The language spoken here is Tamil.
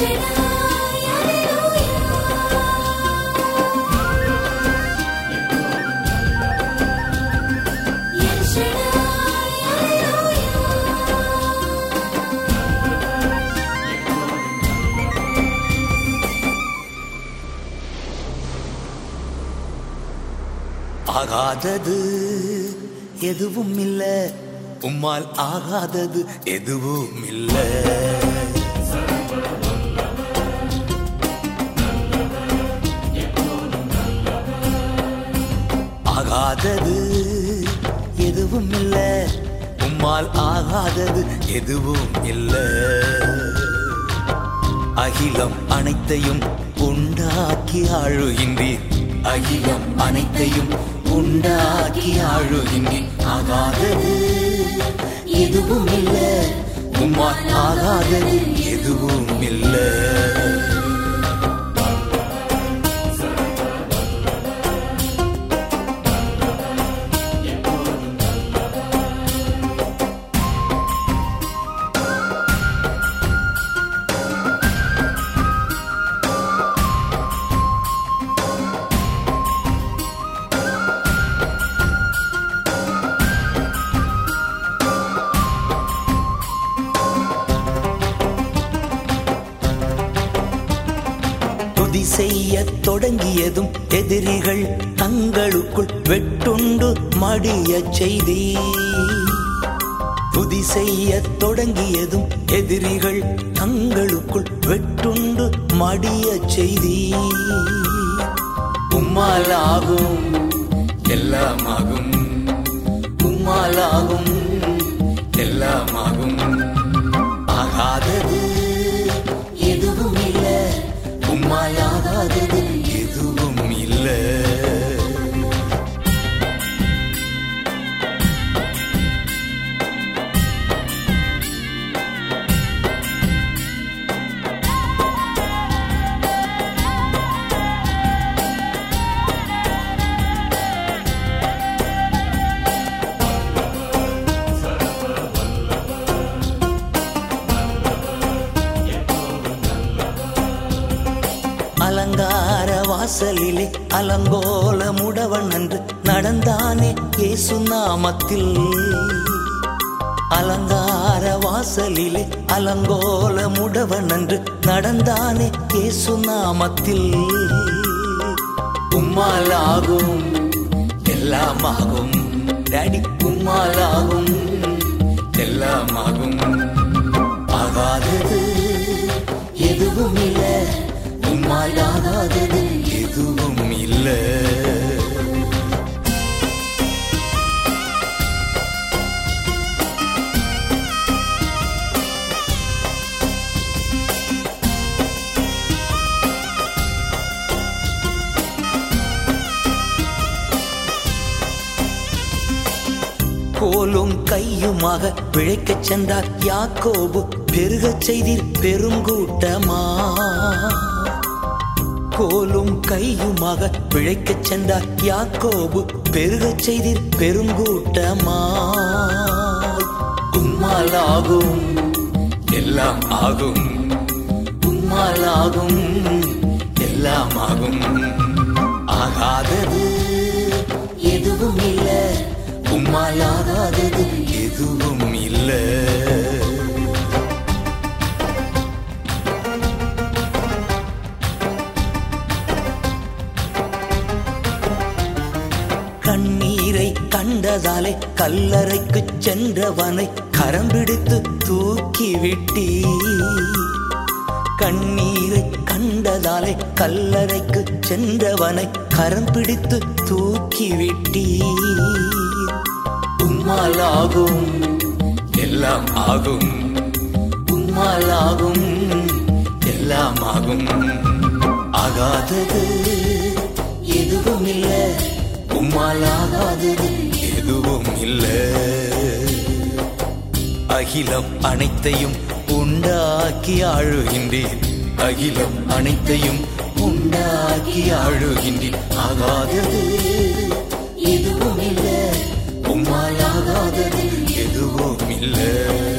Shaddai, Hallelujah. El Shaddai, Hallelujah. ஆகாதது எதுவும் இல்ல உம்மால் ஆகாதது எதுவும் இல்ல ஆகாதது எதுவும் இல்ல உம்மால் ஆகாதது எதுவும் இல்ல அகிலம் அனைத்தையும் உண்டாக்கி ஆழுகின்றீர் அகிலம் அனைத்தையும் உண்டாக்கி ஆழுகின்றீர் ஆகாதது எதுவும் இல்ல உம்மால் ஆகாதது எதுவும் இல்ல துதி செய்ய தொடங்கியதும் எதிரிகள் தங்களுக்குள் வெட்டுண்டு மடியச் செய்தி துதி செய்ய தொடங்கியதும் எதிரிகள் தங்களுக்குள் வெட்டுண்டு மடியச் செய்தி உம்மாலாகும் எல்லாமாகும் உம்மாலாகும் எல்லாமாகும் ஆகாதது எதுவும் இல்ல உம்மாலாகாதது எதுவும் இல்ல அலங்கார வாசலிலே அலங்கோல முடவன் அன்று நடந்தானே இயேசு நாமத்தில் அலங்கார வாசலிலே அலங்கோல முடவன் அன்று நடந்தானே இயேசு நாமத்தில் உம்மாலாகும் எல்லாமாகும் டாடி உம்மாலாகும் எல்லாமாகும் ஆகாதது எதுவும் இல்ல உம்மாலாகாதது எதுவும் இல்ல கோலும் கையுமாக பிழைக்கச் சென்றார் யாக்கோபு பெருகச் செய்தீர் பெருங்கூட்டமா கோலும் கையுமாக பிழைக்கச் சென்றார் யாக்கோபு பெருகச் செய்தீர் பெருங்கூட்டமா உம்மாலாகும் எல்லாம் ஆகும் உம்மாலாகும் எல்லாம் ஆகும் ஆகாதது எதுவும் இல்ல உம்மாலாகாதது எதுவும் இல்ல கண்ணீரை கண்டதாலே கல்லறைக்குச் சென்றவனை கரம் பிடித்து தூக்கி விட்டீ கண்ணீரை கண்டதாலே கல்லறைக்கு சென்றவனை கரம் பிடித்து தூக்கி விட்டீ உம்மாலாகும் எல்லாம் ஆகும் உம்மாலாகும் எல்லாம் ஆகும் ஆகாதது எதுவும் இல்ல உம்மாலாகாதது எதுவும் இல்ல அகிலம் அனைத்தையும் உண்டாக்கி ஆழுகின்றேன் அகிலம் அனைத்தையும் உண்டாக்கி ஆழுகின்றேன் ஆகாதது எதுவும் இல்ல உம்மாலாகாதது எதுவும் இல்லை